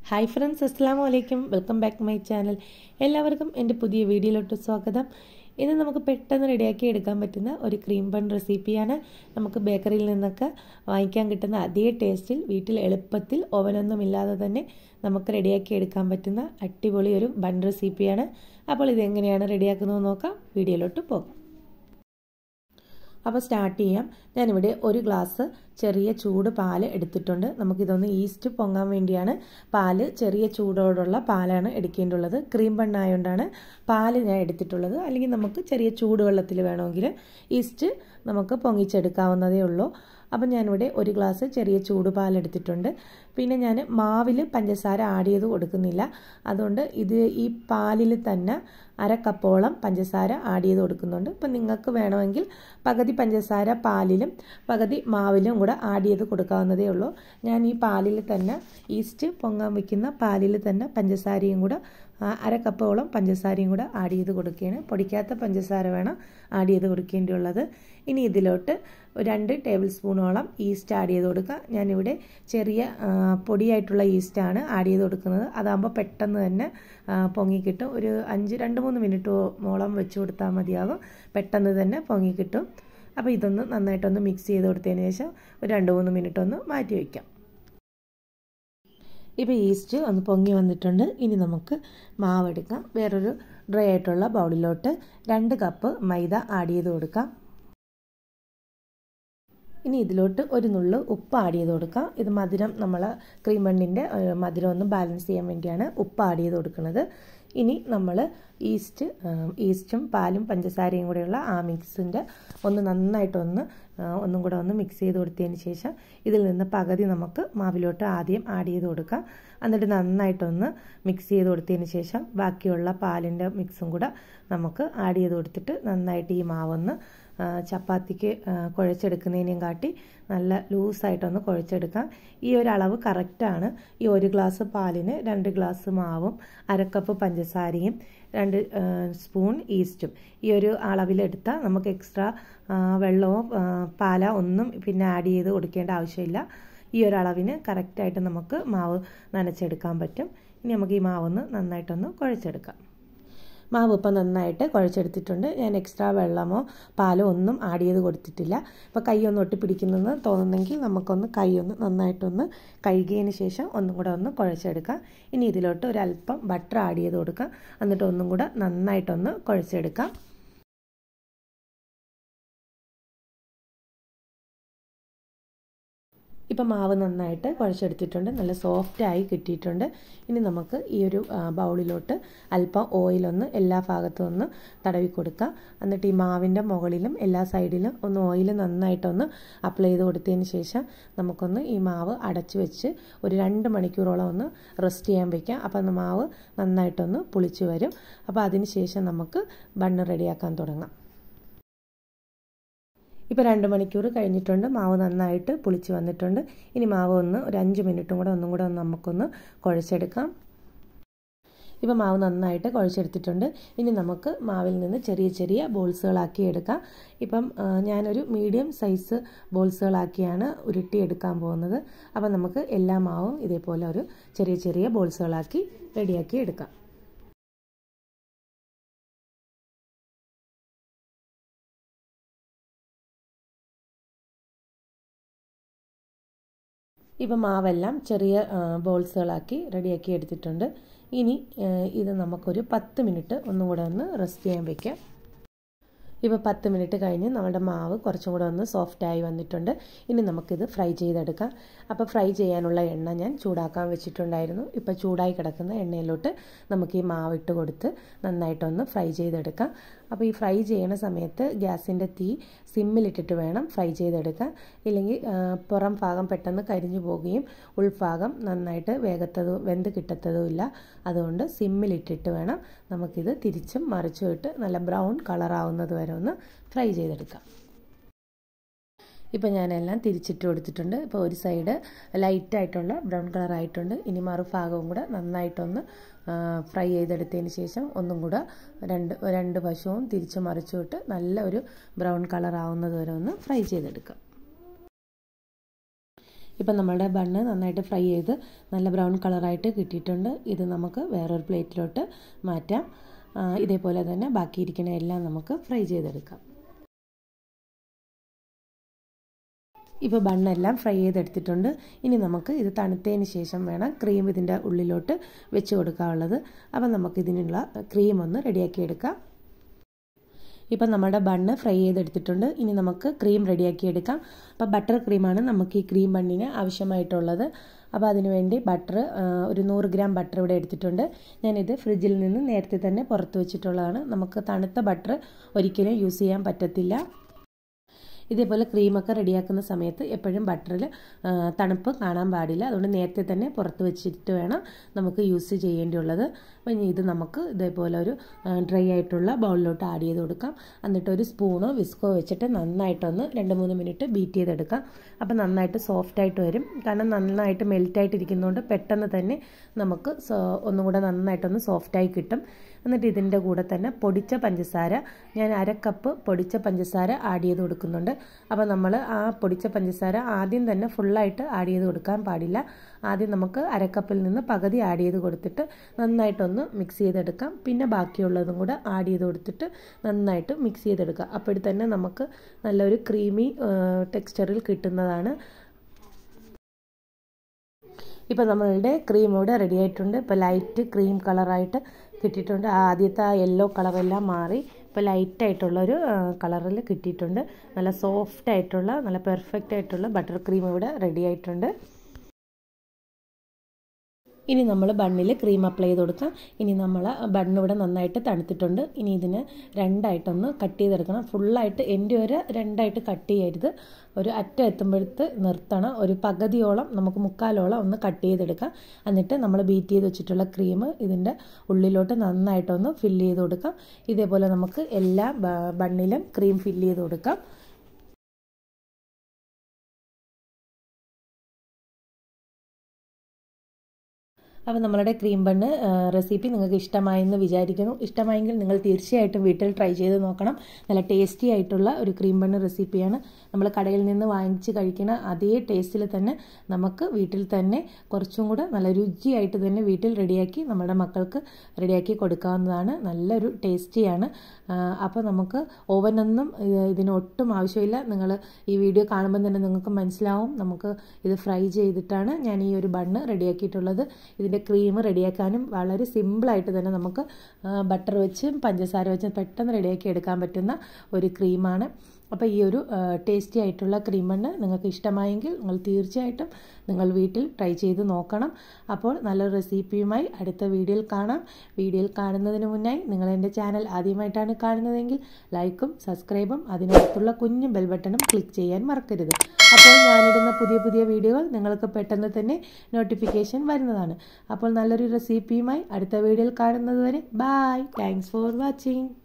hi friends അസ്സാം വലൈക്കും welcome back my channel എല്ലാവർക്കും എൻ്റെ പുതിയ വീഡിയോയിലോട്ട് സ്വാഗതം ഇന്ന് നമുക്ക് പെട്ടെന്ന് റെഡിയാക്കി എടുക്കാൻ പറ്റുന്ന ഒരു ക്രീം ബൺ റെസിപ്പിയാണ് നമുക്ക് ബേക്കറിയിൽ നിന്നൊക്കെ വാങ്ങിക്കാൻ കിട്ടുന്ന അതേ ടേസ്റ്റിൽ വീട്ടിൽ എളുപ്പത്തിൽ ഓവനൊന്നും ഇല്ലാതെ തന്നെ നമുക്ക് റെഡിയാക്കി എടുക്കാൻ പറ്റുന്ന അടിപൊളി ഒരു ബൺ റെസിപ്പിയാണ് അപ്പോൾ ഇതെങ്ങനെയാണ് റെഡിയാക്കുന്നത് നോക്കാം വീഡിയോയിലോട്ട് പോകാം അപ്പോൾ സ്റ്റാർട്ട് ചെയ്യാം ഞാനിവിടെ ഒരു ഗ്ലാസ് ചെറിയ ചൂട് പാല് എടുത്തിട്ടുണ്ട് നമുക്കിതൊന്ന് ഈസ്റ്റ് പൊങ്ങാൻ വേണ്ടിയാണ് പാല് ചെറിയ ചൂടോടുള്ള പാലാണ് എടുക്കേണ്ടുള്ളത് ക്രീം ബണ്ണായതുകൊണ്ടാണ് പാല് ഞാൻ എടുത്തിട്ടുള്ളത് അല്ലെങ്കിൽ നമുക്ക് ചെറിയ ചൂടുവെള്ളത്തിൽ വേണമെങ്കിൽ ഈസ്റ്റ് നമുക്ക് പൊങ്ങിച്ചെടുക്കാവുന്നതേ ഉള്ളൂ അപ്പം ഞാനിവിടെ ഒരു ഗ്ലാസ് ചെറിയ ചൂട് പാലെടുത്തിട്ടുണ്ട് പിന്നെ ഞാൻ മാവിൽ പഞ്ചസാര ആഡ് ചെയ്ത് കൊടുക്കുന്നില്ല അതുകൊണ്ട് ഇത് ഈ പാലിൽ തന്നെ അര കപ്പോളം പഞ്ചസാര ആഡ് ചെയ്ത് കൊടുക്കുന്നുണ്ട് ഇപ്പം നിങ്ങൾക്ക് വേണമെങ്കിൽ പകുതി പഞ്ചസാര പാലിലും പകുതി മാവിലും കൂടെ ആഡ് ചെയ്ത് കൊടുക്കാവുന്നതേ ഉള്ളൂ ഞാൻ ഈ പാലിൽ തന്നെ ഈസ്റ്റ് പൊങ്ങാൻ വയ്ക്കുന്ന പാലിൽ തന്നെ പഞ്ചസാരയും കൂടെ അര കപ്പോളം പഞ്ചസാരയും കൂടെ ആഡ് ചെയ്ത് കൊടുക്കുകയാണ് പൊടിക്കാത്ത പഞ്ചസാര വേണം ആഡ് ചെയ്ത് കൊടുക്കേണ്ടിയുള്ളത് ഇനി ഇതിലോട്ട് രണ്ട് ടേബിൾ സ്പൂണോളം ഈസ്റ്റ് ആഡ് ചെയ്ത് കൊടുക്കുക ഞാനിവിടെ ചെറിയ പൊടിയായിട്ടുള്ള ഈസ്റ്റാണ് ആഡ് ചെയ്ത് കൊടുക്കുന്നത് അതാകുമ്പോൾ പെട്ടെന്ന് തന്നെ പൊങ്ങി കിട്ടും ഒരു അഞ്ച് രണ്ട് മൂന്ന് മിനിറ്റ് മോളം വെച്ച് കൊടുത്താൽ മതിയാകും പെട്ടെന്ന് തന്നെ പൊങ്ങി കിട്ടും അപ്പോൾ ഇതൊന്ന് നന്നായിട്ടൊന്ന് മിക്സ് ചെയ്ത് കൊടുത്തതിന് ശേഷം ഒരു രണ്ട് മൂന്ന് മിനിറ്റ് ഒന്ന് മാറ്റി വയ്ക്കാം ഇപ്പോൾ ഈസ്റ്റ് ഒന്ന് പൊങ്ങി വന്നിട്ടുണ്ട് ഇനി നമുക്ക് മാവ് എടുക്കാം വേറൊരു ഡ്രൈ ആയിട്ടുള്ള ബൗളിലോട്ട് രണ്ട് കപ്പ് മൈദ ആഡ് ചെയ്ത് കൊടുക്കാം ഇനി ഇതിലോട്ട് ഒരു നുള്ളു ഉപ്പ് ആഡ് ചെയ്ത് കൊടുക്കാം ഇത് മധുരം നമ്മൾ ക്രീം ബണ്ണിൻ്റെ മധുരം ഒന്ന് ബാലൻസ് ചെയ്യാൻ വേണ്ടിയാണ് ഉപ്പ് ആഡ് ചെയ്ത് കൊടുക്കുന്നത് ഇനി നമ്മൾ ഈസ്റ്റ് ഈസ്റ്റും പാലും പഞ്ചസാരയും കൂടെയുള്ള ആ മിക്സിൻ്റെ ഒന്ന് നന്നായിട്ടൊന്ന് ഒന്നും കൂടെ ഒന്ന് മിക്സ് ചെയ്ത് കൊടുത്തതിന് ശേഷം ഇതിൽ നിന്ന് പകുതി നമുക്ക് മാവിലോട്ട് ആദ്യം ആഡ് ചെയ്ത് കൊടുക്കാം എന്നിട്ട് നന്നായിട്ടൊന്ന് മിക്സ് ചെയ്ത് കൊടുത്തതിന് ശേഷം ബാക്കിയുള്ള പാലിൻ്റെ മിക്സും കൂടെ നമുക്ക് ആഡ് ചെയ്ത് കൊടുത്തിട്ട് നന്നായിട്ട് ഈ മാവൊന്ന് ചപ്പാത്തിക്ക് കുഴച്ചെടുക്കുന്നതിനെയും കാട്ടി നല്ല ലൂസായിട്ടൊന്ന് കുഴച്ചെടുക്കാം ഈ ഒരു അളവ് കറക്റ്റാണ് ഈ ഒരു ഗ്ലാസ് പാലിന് രണ്ട് ഗ്ലാസ് മാവും അരക്കപ്പ് പഞ്ചസാരയും രണ്ട് സ്പൂൺ ഈസ്റ്റും ഈ ഒരു അളവിലെടുത്താൽ നമുക്ക് എക്സ്ട്രാ വെള്ളമോ പാല ഒന്നും പിന്നെ ആഡ് ചെയ്ത് കൊടുക്കേണ്ട ആവശ്യമില്ല ഈ ഒരു അളവിന് കറക്റ്റായിട്ട് നമുക്ക് മാവ് നനച്ചെടുക്കാൻ പറ്റും ഇനി നമുക്ക് ഈ മാവൊന്ന് നന്നായിട്ടൊന്ന് കുഴച്ചെടുക്കാം മാവ് ഇപ്പം നന്നായിട്ട് കുഴച്ചെടുത്തിട്ടുണ്ട് ഞാൻ എക്സ്ട്രാ വെള്ളമോ പാലോ ഒന്നും ആഡ് ചെയ്ത് കൊടുത്തിട്ടില്ല ഇപ്പോൾ കൈ ഒന്ന് ഒട്ടിപ്പിടിക്കുന്നെന്ന് തോന്നുന്നെങ്കിൽ നമുക്കൊന്ന് കൈ ഒന്ന് നന്നായിട്ടൊന്ന് കഴുകിയതിന് ശേഷം ഒന്നും കൂടെ ഒന്ന് കുഴച്ചെടുക്കാം ഇനി ഇതിലോട്ട് ഒരല്പം ബട്ടർ ആഡ് ചെയ്ത് കൊടുക്കാം എന്നിട്ട് ഒന്നും കൂടെ നന്നായിട്ടൊന്ന് കുഴച്ചെടുക്കാം ഇപ്പം മാവ് നന്നായിട്ട് കുഴച്ചെടുത്തിട്ടുണ്ട് നല്ല സോഫ്റ്റായി കിട്ടിയിട്ടുണ്ട് ഇനി നമുക്ക് ഈ ഒരു ബൗളിലോട്ട് അല്പം ഓയിലൊന്ന് എല്ലാ ഭാഗത്തും ഒന്ന് തടവി കൊടുക്കാം എന്നിട്ട് ഈ മാവിൻ്റെ മുകളിലും എല്ലാ സൈഡിലും ഒന്ന് ഓയിൽ നന്നായിട്ടൊന്ന് അപ്ലൈ ചെയ്ത് കൊടുത്തതിന് ശേഷം നമുക്കൊന്ന് ഈ മാവ് അടച്ചു വെച്ച് ഒരു രണ്ട് മണിക്കൂറോളം ഒന്ന് റെസ്റ്റ് ചെയ്യാൻ വയ്ക്കാം അപ്പം മാവ് നന്നായിട്ടൊന്ന് പുളിച്ച് വരും അപ്പോൾ അതിന് ശേഷം നമുക്ക് ബണ്ണ് റെഡിയാക്കാൻ തുടങ്ങാം ഇപ്പോൾ രണ്ട് മണിക്കൂർ കഴിഞ്ഞിട്ടുണ്ട് മാവ് നന്നായിട്ട് പുളിച്ച് വന്നിട്ടുണ്ട് ഇനി മാവ് ഒന്ന് ഒരു അഞ്ച് മിനിറ്റും കൂടെ ഒന്നും കൂടെ ഒന്ന് നമുക്കൊന്ന് കുഴച്ചെടുക്കാം ഇപ്പോൾ മാവ് നന്നായിട്ട് കുഴച്ചെടുത്തിട്ടുണ്ട് ഇനി നമുക്ക് മാവിൽ നിന്ന് ചെറിയ ചെറിയ ബോൾസുകളാക്കി എടുക്കാം ഇപ്പം ഞാനൊരു മീഡിയം സൈസ് ബോൾസുകളാക്കിയാണ് ഉരുട്ടിയെടുക്കാൻ പോകുന്നത് അപ്പം നമുക്ക് എല്ലാ മാവും ഇതേപോലെ ഒരു ചെറിയ ചെറിയ ബോൾസുകളാക്കി റെഡിയാക്കി എടുക്കാം ഇപ്പം മാവെല്ലാം ചെറിയ ബോൾസുകളാക്കി റെഡിയാക്കി എടുത്തിട്ടുണ്ട് ഇനി ഇത് നമുക്കൊരു പത്ത് മിനിറ്റ് ഒന്നും കൂടെ ഒന്ന് റെസ്റ്റ് ചെയ്യാൻ വയ്ക്കാം ഇപ്പോൾ പത്ത് മിനിറ്റ് കഴിഞ്ഞ് നമ്മുടെ മാവ് കുറച്ചും കൂടെ ഒന്ന് സോഫ്റ്റായി വന്നിട്ടുണ്ട് ഇനി നമുക്കിത് ഫ്രൈ ചെയ്തെടുക്കാം അപ്പോൾ ഫ്രൈ ചെയ്യാനുള്ള എണ്ണ ഞാൻ ചൂടാക്കാൻ വെച്ചിട്ടുണ്ടായിരുന്നു ഇപ്പോൾ ചൂടായി കിടക്കുന്ന എണ്ണയിലോട്ട് നമുക്ക് ഈ മാവ് ഇട്ട് കൊടുത്ത് നന്നായിട്ടൊന്ന് ഫ്രൈ ചെയ്തെടുക്കാം അപ്പോൾ ഈ ഫ്രൈ ചെയ്യണ സമയത്ത് ഗ്യാസിൻ്റെ തീ സിമ്മിലിട്ടിട്ട് വേണം ഫ്രൈ ചെയ്തെടുക്കാൻ ഇല്ലെങ്കിൽ പുറം ഭാഗം പെട്ടെന്ന് കരിഞ്ഞു പോവുകയും ഉൾഭാഗം നന്നായിട്ട് വേഗത്തതും വെന്ത് കിട്ടത്തതും ഇല്ല അതുകൊണ്ട് സിമ്മിലിട്ടിട്ട് വേണം നമുക്കിത് തിരിച്ചും മറിച്ചും ഇട്ട് നല്ല ബ്രൗൺ കളറാവുന്നത് വരെ ഒന്ന് ഫ്രൈ ചെയ്തെടുക്കാം ഇപ്പോൾ ഞാനെല്ലാം തിരിച്ചിട്ട് കൊടുത്തിട്ടുണ്ട് ഇപ്പോൾ ഒരു സൈഡ് ലൈറ്റായിട്ടുള്ള ബ്രൗൺ കളർ ആയിട്ടുണ്ട് ഇനി മറുഭാഗവും കൂടെ നന്നായിട്ടൊന്ന് ഫ്രൈ ചെയ്തെടുത്തതിന് ശേഷം ഒന്നും കൂടെ രണ്ട് രണ്ട് വശവും തിരിച്ച് മറിച്ചുവിട്ട് നല്ല ഒരു ബ്രൗൺ കളർ ആവുന്നത് വരെ ഒന്ന് ഫ്രൈ ചെയ്തെടുക്കാം ഇപ്പം നമ്മുടെ ബണ്ണ് നന്നായിട്ട് ഫ്രൈ ചെയ്ത് നല്ല ബ്രൗൺ കളറായിട്ട് കിട്ടിയിട്ടുണ്ട് ഇത് നമുക്ക് വേറൊരു പ്ലേറ്റിലോട്ട് മാറ്റാം ഇതേപോലെ തന്നെ ബാക്കിയിരിക്കുന്ന എല്ലാം നമുക്ക് ഫ്രൈ ചെയ്തെടുക്കാം ഇപ്പോൾ ബണ്ണെല്ലാം ഫ്രൈ ചെയ്തെടുത്തിട്ടുണ്ട് ഇനി നമുക്ക് ഇത് തണുത്തതിന് ശേഷം വേണം ക്രീം ഇതിൻ്റെ ഉള്ളിലോട്ട് വെച്ച് കൊടുക്കാനുള്ളത് അപ്പം നമുക്ക് ഇതിനുള്ള ക്രീം ഒന്ന് റെഡിയാക്കി എടുക്കാം ഇപ്പം നമ്മുടെ ബണ്ണ് ഫ്രൈ ചെയ്തെടുത്തിട്ടുണ്ട് ഇനി നമുക്ക് ക്രീം റെഡിയാക്കി എടുക്കാം അപ്പോൾ ബട്ടർ ക്രീമാണ് നമുക്ക് ഈ ക്രീം ബണ്ണിന് ആവശ്യമായിട്ടുള്ളത് അപ്പോൾ അതിനുവേണ്ടി ബട്ടർ ഒരു നൂറ് ഗ്രാം ബട്ടർ ഇവിടെ എടുത്തിട്ടുണ്ട് ഞാനിത് ഫ്രിഡ്ജിൽ നിന്ന് നേരത്തെ തന്നെ പുറത്ത് വെച്ചിട്ടുള്ളതാണ് നമുക്ക് തണുത്ത ബട്ടർ ഒരിക്കലും യൂസ് ചെയ്യാൻ പറ്റത്തില്ല ഇതേപോലെ ക്രീമൊക്കെ റെഡിയാക്കുന്ന സമയത്ത് എപ്പോഴും ബട്ടറിൽ തണുപ്പ് കാണാൻ പാടില്ല അതുകൊണ്ട് നേരത്തെ തന്നെ പുറത്ത് വെച്ചിട്ട് വേണം നമുക്ക് യൂസ് ചെയ്യേണ്ടിയുള്ളത് അപ്പോൾ ഇനി ഇത് നമുക്ക് ഇതേപോലെ ഒരു ഡ്രൈ ആയിട്ടുള്ള ബൗളിലോട്ട് ആഡ് ചെയ്ത് കൊടുക്കാം എന്നിട്ട് ഒരു സ്പൂണോ വിസ്കോ വെച്ചിട്ട് നന്നായിട്ടൊന്ന് രണ്ട് മൂന്ന് മിനിറ്റ് ബീറ്റ് ചെയ്തെടുക്കാം അപ്പോൾ നന്നായിട്ട് സോഫ്റ്റായിട്ട് വരും കാരണം നന്നായിട്ട് മെൽറ്റായിട്ട് ഇരിക്കുന്നതുകൊണ്ട് പെട്ടെന്ന് തന്നെ നമുക്ക് ഒന്നും കൂടെ നന്നായിട്ടൊന്ന് സോഫ്റ്റായി കിട്ടും എന്നിട്ട് ഇതിൻ്റെ കൂടെ തന്നെ പൊടിച്ച പഞ്ചസാര ഞാൻ അര കപ്പ് പൊടിച്ച പഞ്ചസാര ആഡ് ചെയ്ത് കൊടുക്കുന്നുണ്ട് അപ്പോൾ നമ്മൾ ആ പൊടിച്ച പഞ്ചസാര ആദ്യം തന്നെ ഫുള്ളായിട്ട് ആഡ് ചെയ്ത് കൊടുക്കാൻ പാടില്ല ആദ്യം നമുക്ക് അരക്കപ്പിൽ നിന്ന് പകുതി ആഡ് ചെയ്ത് കൊടുത്തിട്ട് നന്നായിട്ടൊന്ന് മിക്സ് ചെയ്തെടുക്കാം പിന്നെ ബാക്കിയുള്ളതും കൂടെ ആഡ് ചെയ്ത് കൊടുത്തിട്ട് നന്നായിട്ട് മിക്സ് ചെയ്തെടുക്കുക അപ്പോൾ തന്നെ നമുക്ക് നല്ലൊരു ക്രീമി ടെക്സ്ചറിൽ കിട്ടുന്നതാണ് ഇപ്പോൾ നമ്മളുടെ ക്രീം ഇവിടെ റെഡി ആയിട്ടുണ്ട് ഇപ്പോൾ ലൈറ്റ് ക്രീം കളറായിട്ട് കിട്ടിയിട്ടുണ്ട് ആദ്യത്തെ ആ യെല്ലോ കളറെല്ലാം മാറി ഇപ്പോൾ ലൈറ്റ് ആയിട്ടുള്ളൊരു കളറിൽ കിട്ടിയിട്ടുണ്ട് നല്ല സോഫ്റ്റ് ആയിട്ടുള്ള നല്ല പെർഫെക്റ്റ് ആയിട്ടുള്ള ബട്ടർ ക്രീം ഇവിടെ റെഡി ആയിട്ടുണ്ട് ഇനി നമ്മൾ ബണ്ണിൽ ക്രീം അപ്ലൈ ചെയ്ത് കൊടുക്കാം ഇനി നമ്മൾ ബണ്ണ് ഇവിടെ നന്നായിട്ട് തണുത്തിട്ടുണ്ട് ഇനി ഇതിന് രണ്ടായിട്ടൊന്ന് കട്ട് ചെയ്തെടുക്കണം ഫുള്ളായിട്ട് എൻ്റെ ഒരു രണ്ടായിട്ട് കട്ട് ചെയ്യരുത് ഒരു അറ്റം എത്തുമ്പോഴത്ത് നിർത്തണം ഒരു പകുതിയോളം നമുക്ക് മുക്കാലോളം ഒന്ന് കട്ട് ചെയ്തെടുക്കാം എന്നിട്ട് നമ്മൾ ബീറ്റ് ചെയ്ത് വെച്ചിട്ടുള്ള ക്രീം ഇതിൻ്റെ ഉള്ളിലോട്ട് നന്നായിട്ടൊന്ന് ഫില്ല് ചെയ്ത് കൊടുക്കാം ഇതേപോലെ നമുക്ക് എല്ലാ ബണ്ണിലും ക്രീം ഫില്ല് ചെയ്ത് കൊടുക്കാം അപ്പോൾ നമ്മളുടെ ക്രീം ബണ്ണ് റെസിപ്പി നിങ്ങൾക്ക് ഇഷ്ടമായെന്ന് വിചാരിക്കുന്നു ഇഷ്ടമായെങ്കിൽ നിങ്ങൾ തീർച്ചയായിട്ടും വീട്ടിൽ ട്രൈ ചെയ്ത് നോക്കണം നല്ല ടേസ്റ്റി ആയിട്ടുള്ള ഒരു ക്രീം ബണ്ണ് റെസിപ്പിയാണ് നമ്മൾ കടയിൽ നിന്ന് വാങ്ങിച്ച് കഴിക്കുന്ന അതേ ടേസ്റ്റിൽ തന്നെ നമുക്ക് വീട്ടിൽ തന്നെ കുറച്ചും കൂടെ നല്ല രുചിയായിട്ട് തന്നെ വീട്ടിൽ റെഡിയാക്കി നമ്മുടെ മക്കൾക്ക് റെഡിയാക്കി കൊടുക്കാവുന്നതാണ് നല്ലൊരു ടേസ്റ്റിയാണ് അപ്പോൾ നമുക്ക് ഓവനൊന്നും ഇതിന് ഒട്ടും ആവശ്യമില്ല നിങ്ങൾ ഈ വീഡിയോ കാണുമ്പോൾ തന്നെ നിങ്ങൾക്ക് മനസ്സിലാവും നമുക്ക് ഇത് ഫ്രൈ ചെയ്തിട്ടാണ് ഞാൻ ഈ ഒരു ബണ്ണ് റെഡിയാക്കിയിട്ടുള്ളത് ഇതിൻ്റെ ക്രീം റെഡിയാക്കാനും വളരെ സിമ്പിളായിട്ട് തന്നെ നമുക്ക് ബട്ടർ വെച്ചും പഞ്ചസാര വെച്ചും പെട്ടെന്ന് റെഡിയാക്കി എടുക്കാൻ പറ്റുന്ന ഒരു ക്രീമാണ് അപ്പോൾ ഈ ഒരു ടേസ്റ്റി ആയിട്ടുള്ള ക്രീം ബണ്ണ് നിങ്ങൾക്ക് ഇഷ്ടമായെങ്കിൽ നിങ്ങൾ തീർച്ചയായിട്ടും നിങ്ങൾ വീട്ടിൽ ട്രൈ ചെയ്ത് നോക്കണം അപ്പോൾ നല്ലൊരു റെസിപ്പിയുമായി അടുത്ത വീഡിയോയിൽ കാണാം വീഡിയോയിൽ കാണുന്നതിന് മുന്നായി നിങ്ങൾ എൻ്റെ ചാനൽ ആദ്യമായിട്ടാണ് കാണുന്നതെങ്കിൽ ലൈക്കും സബ്സ്ക്രൈബും അതിനടുത്തുള്ള കുഞ്ഞു ബെൽ ബട്ടണും ക്ലിക്ക് ചെയ്യാൻ മറക്കരുത് അപ്പോൾ ഞാനിടുന്ന പുതിയ പുതിയ വീഡിയോകൾ നിങ്ങൾക്ക് പെട്ടെന്ന് തന്നെ നോട്ടിഫിക്കേഷൻ വരുന്നതാണ് അപ്പോൾ നല്ലൊരു റെസിപ്പിയുമായി അടുത്ത വീഡിയോയിൽ കാണുന്നത് വരെ ബായ് താങ്ക്സ് ഫോർ വാച്ചിങ്